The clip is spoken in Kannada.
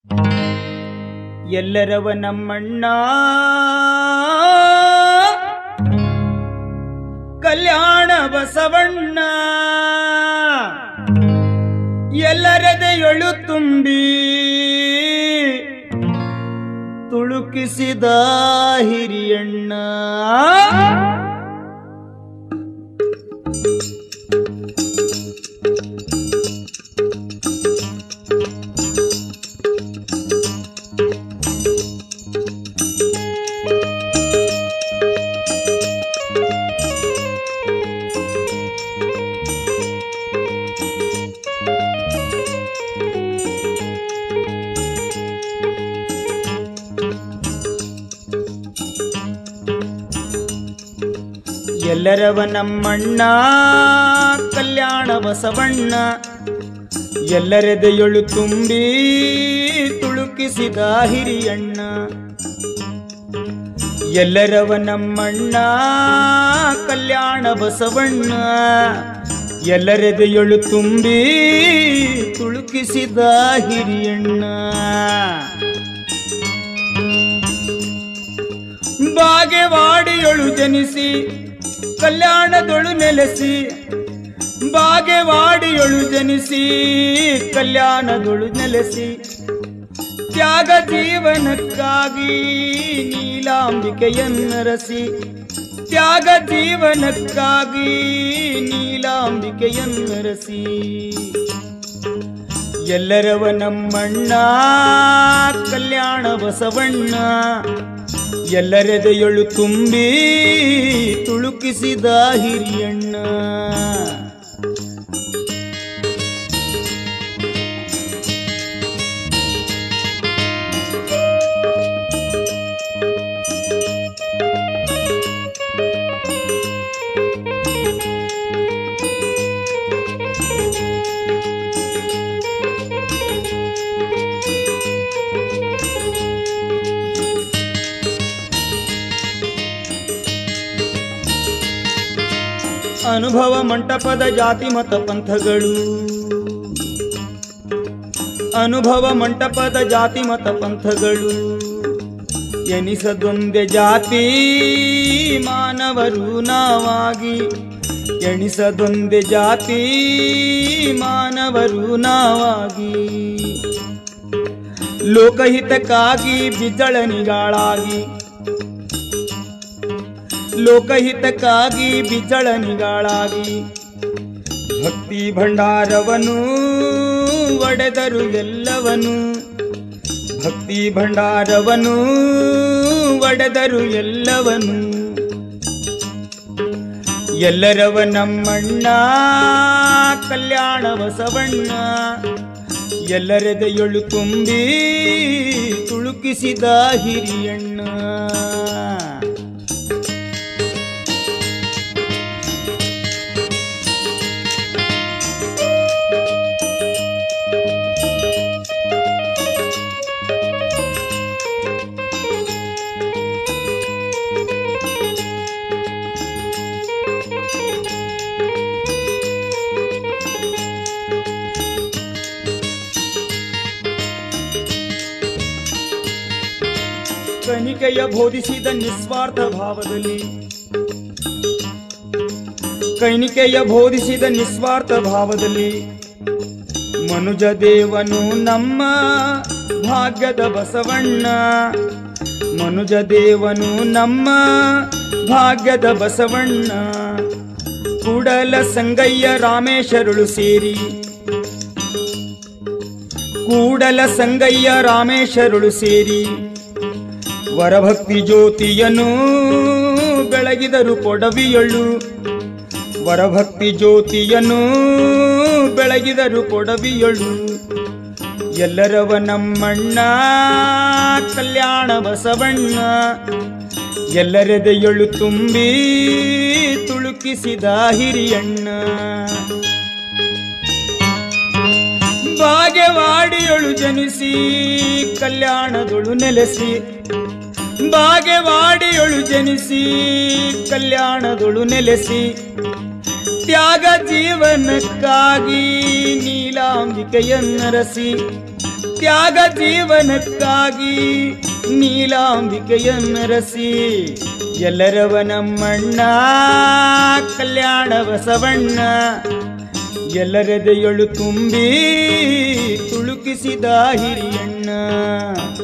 ಎಲ್ಲರವ ನಮ್ಮಣ್ಣ ಕಲ್ಯಾಣ ಬಸವಣ್ಣ ಎಲ್ಲರದೆಯೊಳು ತುಂಬಿ ತುಳುಕಿಸಿದ ಹಿರಿಯಣ್ಣ ಎಲ್ಲರವ ನಮ್ಮಣ್ಣ ಕಲ್ಯಾಣ ಬಸವಣ್ಣ ಎಲ್ಲರೆದೆಯೊಳು ತುಂಬಿ ತುಳುಕಿಸಿದ ಹಿರಿಯಣ್ಣ ಎಲ್ಲರವ ನಮ್ಮಣ್ಣ ಕಲ್ಯಾಣ ಬಸವಣ್ಣ ಎಲ್ಲರೆದೆಯೊಳು ತುಂಬಿ ತುಳುಕಿಸಿದ ಹಿರಿಯಣ್ಣ ಬಾಗೆವಾಡಿಯೊಳು ಜನಿಸಿ ಕಲ್ಯಾಣದೊಳು ನೆಲೆಸಿ ಬಾಗೆವಾಡಿಯೊಳು ಜನಿಸಿ ಕಲ್ಯಾಣದೊಳು ನೆಲೆಸಿ ತ್ಯಾಗ ಜೀವನಕ್ಕಾಗಿ ನೀಲಾಂಬಿಕೆಯನ್ನರಸಿ ತ್ಯಾಗ ಜೀವನಕ್ಕಾಗಿ ನೀಲಾಂಬಿಕೆಯನ್ನರಸಿ ಎಲ್ಲರವ ನಮ್ಮಣ್ಣ ಕಲ್ಯಾಣ ಬಸವಣ್ಣ ಎಲ್ಲರೆದೆಯೊಳು ತುಂಬಿ ತುಳುಕಿಸಿದ ಹಿರಿಯಣ್ಣ ಅನುಭವ ಮಂಟಪದ ಜಾತಿ ಮತ ಪಂಥಗಳು ಅನುಭವ ಮಂಟಪದ ಜಾತಿ ಮತ ಪಂಥಗಳು ಎನಿಸದೊಂದೆ ಜಾತಿ ಮಾನವರು ನಾವಾಗಿ ಎಣಿಸದೊಂದೆ ಜಾತಿ ಮಾನವರು ನಾವಾಗಿ ಲೋಕಹಿತಕ್ಕಾಗಿ ಬಿಜ್ಜಳನಿಗಾಳಾಗಿ ಲೋಕಹಿತಕ್ಕಾಗಿ ಬಿಜ್ಜಳನಿಗಾಳಾಗಿ ಭಕ್ತಿ ಭಂಡಾರವನು ಒಡೆದರು ಎಲ್ಲವನು ಭಕ್ತಿ ಭಂಡಾರವನು ಒಡೆದರು ಎಲ್ಲವನು ಎಲ್ಲರವ ನಮ್ಮಣ್ಣ ಕಲ್ಯಾಣ ಬಸವಣ್ಣ ಎಲ್ಲರೆದೆಯೊಳು ತುಂಬಿ ತುಳುಕಿಸಿದ ಹಿರಿಯಣ್ಣ ಕನಿಕೆಯ ಬೋಧಿಸಿದ ನಿಸ್ವಾರ್ಥ ಭಾವದಲ್ಲಿ ಕೈನಿಕೆಯ ಬೋಧಿಸಿದ ನಿಸ್ವಾರ್ಥ ಭಾವದಲ್ಲಿ ಮನುಜ ದೇವನು ನಮ್ಮ ಭಾಗ್ಯದ ಬಸವಣ್ಣ ಮನುಜ ದೇವನು ನಮ್ಮ ಭಾಗ್ಯದ ಬಸವಣ್ಣ ಕೂಡಲ ಸಂಗಯ್ಯ ರಾಮೇಶ್ವರಳು ಸೇರಿ ಕೂಡಲ ಸಂಗಯ್ಯ ರಾಮೇಶ್ವರಳು ಸೇರಿ ವರಭಕ್ತಿ ಜ್ಯೋತಿಯನು ಬೆಳಗಿದರು ಕೊಡವಿಯಳು ವರಭಕ್ತಿ ಜ್ಯೋತಿಯನು ಬೆಳಗಿದರು ಕೊಡವಿಯಳು ಎಲ್ಲರವ ನಮ್ಮಣ್ಣ ಕಲ್ಯಾಣ ಬಸವಣ್ಣ ಎಲ್ಲರೆದೆಯೊಳು ತುಂಬಿ ತುಳುಕಿಸಿದ ಹಿರಿಯಣ್ಣ ಬಾಗೆವಾಡಿಯೊಳು ಜನಿಸಿ ಕಲ್ಯಾಣದೊಳು ನೆಲೆಸಿ ಬಾಗೆವಾಡಿಯೊಳು ಜನಿಸಿ ಕಲ್ಯಾಣದೊಳು ನೆಲೆಸಿ ತ್ಯಾಗ ಜೀವನಕ್ಕಾಗಿ ನೀಲಾಂಬಿಕೆಯನ್ನರಸಿ ತ್ಯಾಗ ಜೀವನಕ್ಕಾಗಿ ನೀಲಾಂಬಿಕೆಯನ್ನರಸಿ ಎಲ್ಲರವ ನಮ್ಮಣ್ಣ ಕಲ್ಯಾಣ ಬಸವಣ್ಣ ಎಲ್ಲರೆದೆಯೊಳು ತುಂಬಿ ತುಳುಕಿಸಿದ ಹಿರಿಯಣ್ಣ